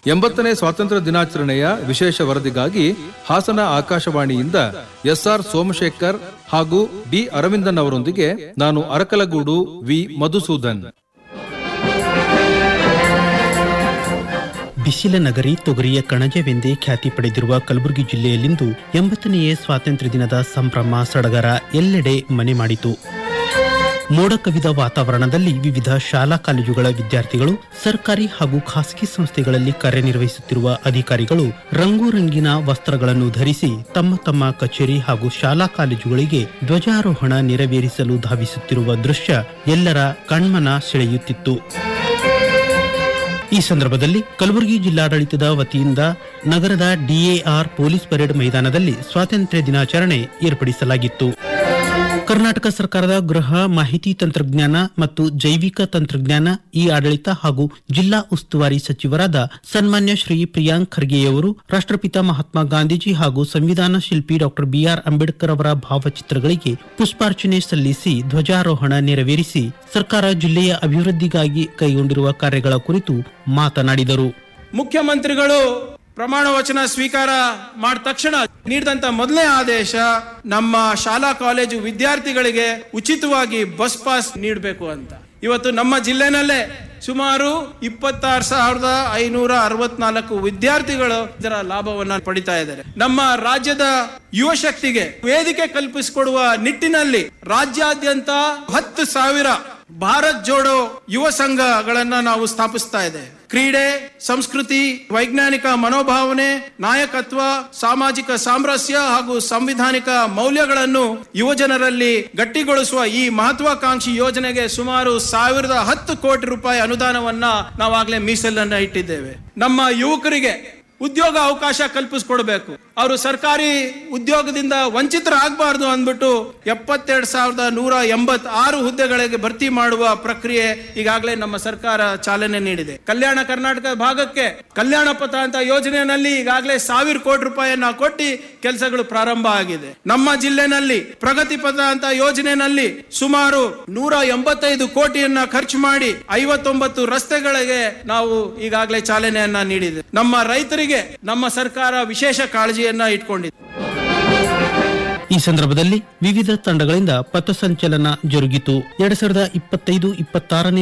ಎಂಬತ್ತನೇ ಸ್ವಾತಂತ್ರ್ಯ ದಿನಾಚರಣೆಯ ವಿಶೇಷ ವರದಿಗಾಗಿ ಹಾಸನ ಆಕಾಶವಾಣಿಯಿಂದ ಎಸ್ಆರ್ ಸೋಮಶೇಖರ್ ಹಾಗೂ ಡಿ ಅರವಿಂದನ್ ಅವರೊಂದಿಗೆ ನಾನು ಅರಕಲಗೂಡು ವಿ ಮಧುಸೂದನ್ ಬಿಸಿಲ ನಗರಿ ತೊಗರಿಯ ಕಣಜವೆಂದೇ ಖ್ಯಾತಿ ಪಡೆದಿರುವ ಕಲಬುರಗಿ ಜಿಲ್ಲೆಯಲ್ಲಿಂದು ಎಂಬತ್ತನೆಯ ಸ್ವಾತಂತ್ರ್ಯ ದಿನದ ಸಂಭ್ರಮ ಸಡಗರ ಎಲ್ಲೆಡೆ ಮನೆ ಮಾಡಿತು ಮೋಡ ಕವಿದ ವಾತಾವರಣದಲ್ಲಿ ವಿವಿಧ ಶಾಲಾ ಕಾಲೇಜುಗಳ ವಿದ್ಯಾರ್ಥಿಗಳು ಸರ್ಕಾರಿ ಹಾಗೂ ಖಾಸಗಿ ಸಂಸ್ಥೆಗಳಲ್ಲಿ ಕಾರ್ಯನಿರ್ವಹಿಸುತ್ತಿರುವ ಅಧಿಕಾರಿಗಳು ರಂಗು ರಂಗಿನ ವಸ್ತ್ರಗಳನ್ನು ಧರಿಸಿ ತಮ್ಮ ತಮ್ಮ ಕಚೇರಿ ಹಾಗೂ ಶಾಲಾ ಕಾಲೇಜುಗಳಿಗೆ ಧ್ವಜಾರೋಹಣ ನೆರವೇರಿಸಲು ಧಾವಿಸುತ್ತಿರುವ ದೃಶ್ಯ ಎಲ್ಲರ ಕಣ್ಮನ ಸೆಳೆಯುತ್ತಿತ್ತು ಈ ಸಂದರ್ಭದಲ್ಲಿ ಕಲಬುರಗಿ ಜಿಲ್ಲಾಡಳಿತದ ವತಿಯಿಂದ ನಗರದ ಡಿಎಆರ್ ಪೊಲೀಸ್ ಪರೇಡ್ ಮೈದಾನದಲ್ಲಿ ಸ್ವಾತಂತ್ರ್ಯ ದಿನಾಚರಣೆ ಏರ್ಪಡಿಸಲಾಗಿತ್ತು ಕರ್ನಾಟಕ ಸರ್ಕಾರದ ಗೃಹ ಮಾಹಿತಿ ತಂತ್ರಜ್ಞಾನ ಮತ್ತು ಜೈವಿಕ ತಂತ್ರಜ್ಞಾನ ಈ ಆಡಳಿತ ಹಾಗೂ ಜಿಲ್ಲಾ ಉಸ್ತುವಾರಿ ಸಚಿವರಾದ ಸನ್ಮಾನ್ಯ ಶ್ರೀ ಪ್ರಿಯಾಂಕ್ ಖರ್ಗೆಯವರು ರಾಷ್ಟ್ರಪಿತ ಮಹಾತ್ಮ ಗಾಂಧೀಜಿ ಹಾಗೂ ಸಂವಿಧಾನ ಶಿಲ್ಪಿ ಡಾಕ್ಟರ್ ಬಿಆರ್ ಅಂಬೇಡ್ಕರ್ ಅವರ ಭಾವಚಿತ್ರಗಳಿಗೆ ಪುಷ್ಪಾರ್ಚನೆ ಸಲ್ಲಿಸಿ ಧ್ವಜಾರೋಹಣ ನೆರವೇರಿಸಿ ಸರ್ಕಾರ ಜಿಲ್ಲೆಯ ಅಭಿವೃದ್ಧಿಗಾಗಿ ಕೈಗೊಂಡಿರುವ ಕಾರ್ಯಗಳ ಕುರಿತು ಮಾತನಾಡಿದರು ಮುಖ್ಯಮಂತ್ರಿಗಳು ಪ್ರಮಾಣ ವಚನ ಸ್ವೀಕಾರ ಮಾಡಿದ ತಕ್ಷಣ ನೀಡಿದಂತ ಮೊದಲನೇ ಆದೇಶ ನಮ್ಮ ಶಾಲಾ ಕಾಲೇಜು ವಿದ್ಯಾರ್ಥಿಗಳಿಗೆ ಉಚಿತವಾಗಿ ಬಸ್ ಪಾಸ್ ನೀಡಬೇಕು ಅಂತ ಇವತ್ತು ನಮ್ಮ ಜಿಲ್ಲೆನಲ್ಲೇ ಸುಮಾರು ಇಪ್ಪತ್ತಾರು ಸಾವಿರದ ಐನೂರ ಅರವತ್ನಾಲ್ಕು ವಿದ್ಯಾರ್ಥಿಗಳು ಇದರ ಲಾಭವನ್ನ ಪಡಿತಾ ಇದ್ದಾರೆ ನಮ್ಮ ರಾಜ್ಯದ ಯುವ ಶಕ್ತಿಗೆ ವೇದಿಕೆ ಕಲ್ಪಿಸಿಕೊಡುವ ನಿಟ್ಟಿನಲ್ಲಿ ರಾಜ್ಯಾದ್ಯಂತ ಹತ್ತು ಸಾವಿರ ಭಾರತ್ ಜೋಡೋ ಯುವ ಸಂಘಗಳನ್ನ ನಾವು ಸ್ಥಾಪಿಸ್ತಾ ಇದೆ ಕ್ರೀಡೆ ಸಂಸ್ಕೃತಿ ವೈಜ್ಞಾನಿಕ ಮನೋಭಾವನೆ ನಾಯಕತ್ವ ಸಾಮಾಜಿಕ ಸಾಮರಸ್ಯ ಹಾಗೂ ಸಂವಿಧಾನಿಕ ಮೌಲ್ಯಗಳನ್ನು ಯುವಜನರಲ್ಲಿ ಗಟ್ಟಿಗೊಳಿಸುವ ಈ ಮಹತ್ವಾಕಾಂಕ್ಷಿ ಯೋಜನೆಗೆ ಸುಮಾರು ಸಾವಿರದ ಹತ್ತು ಕೋಟಿ ರೂಪಾಯಿ ಅನುದಾನವನ್ನ ನಾವಾಗಲೇ ಮೀಸಲನ್ನ ಇಟ್ಟಿದ್ದೇವೆ ನಮ್ಮ ಯುವಕರಿಗೆ ಉದ್ಯೋಗ ಅವಕಾಶ ಕಲ್ಪಿಸ್ಕೊಡ್ಬೇಕು ಅವರು ಸರ್ಕಾರಿ ಉದ್ಯೋಗದಿಂದ ವಂಚಿತರಾಗಬಾರ್ದು ಅಂದ್ಬಿಟ್ಟು ಎಪ್ಪತ್ತೆರಡು ಸಾವಿರದ ನೂರ ಎಂಬತ್ ಆರು ಹುದ್ದೆಗಳಿಗೆ ಭರ್ತಿ ಮಾಡುವ ಪ್ರಕ್ರಿಯೆ ಈಗಾಗಲೇ ನಮ್ಮ ಸರ್ಕಾರ ಚಾಲನೆ ನೀಡಿದೆ ಕಲ್ಯಾಣ ಕರ್ನಾಟಕ ಭಾಗಕ್ಕೆ ಕಲ್ಯಾಣ ಪಥ ಅಂತ ಯೋಜನೆಯಲ್ಲಿ ಈಗಾಗಲೇ ಸಾವಿರ ಕೋಟಿ ರೂಪಾಯಿಯನ್ನ ಕೊಟ್ಟು ಕೆಲಸಗಳು ಪ್ರಾರಂಭ ಆಗಿದೆ ನಮ್ಮ ಜಿಲ್ಲೆನಲ್ಲಿ ಪ್ರಗತಿ ಪಥ ಅಂತ ಯೋಜನೆಯಲ್ಲಿ ಸುಮಾರು ನೂರ ಎಂಬತ್ತೈದು ಕೋಟಿಯನ್ನ ಖರ್ಚು ಮಾಡಿ ಐವತ್ತೊಂಬತ್ತು ರಸ್ತೆಗಳಿಗೆ ನಾವು ಈಗಾಗಲೇ ಚಾಲನೆಯನ್ನ ನೀಡಿದೆ ನಮ್ಮ ರೈತರಿಗೆ ನಮ್ಮ ಸರ್ಕಾರ ವಿಶೇಷ ಕಾಳಜಿಯನ್ನ ಇಟ್ಕೊಂಡಿದೆ ಈ ಸಂದರ್ಭದಲ್ಲಿ ವಿವಿಧ ತಂಡಗಳಿಂದ ಪಥಸಂಚಲನ ಜರುಗಿತು ಎರಡ್ ಸಾವಿರದ ಇಪ್ಪತ್ತೈದು ಇಪ್ಪತ್ತಾರನೇ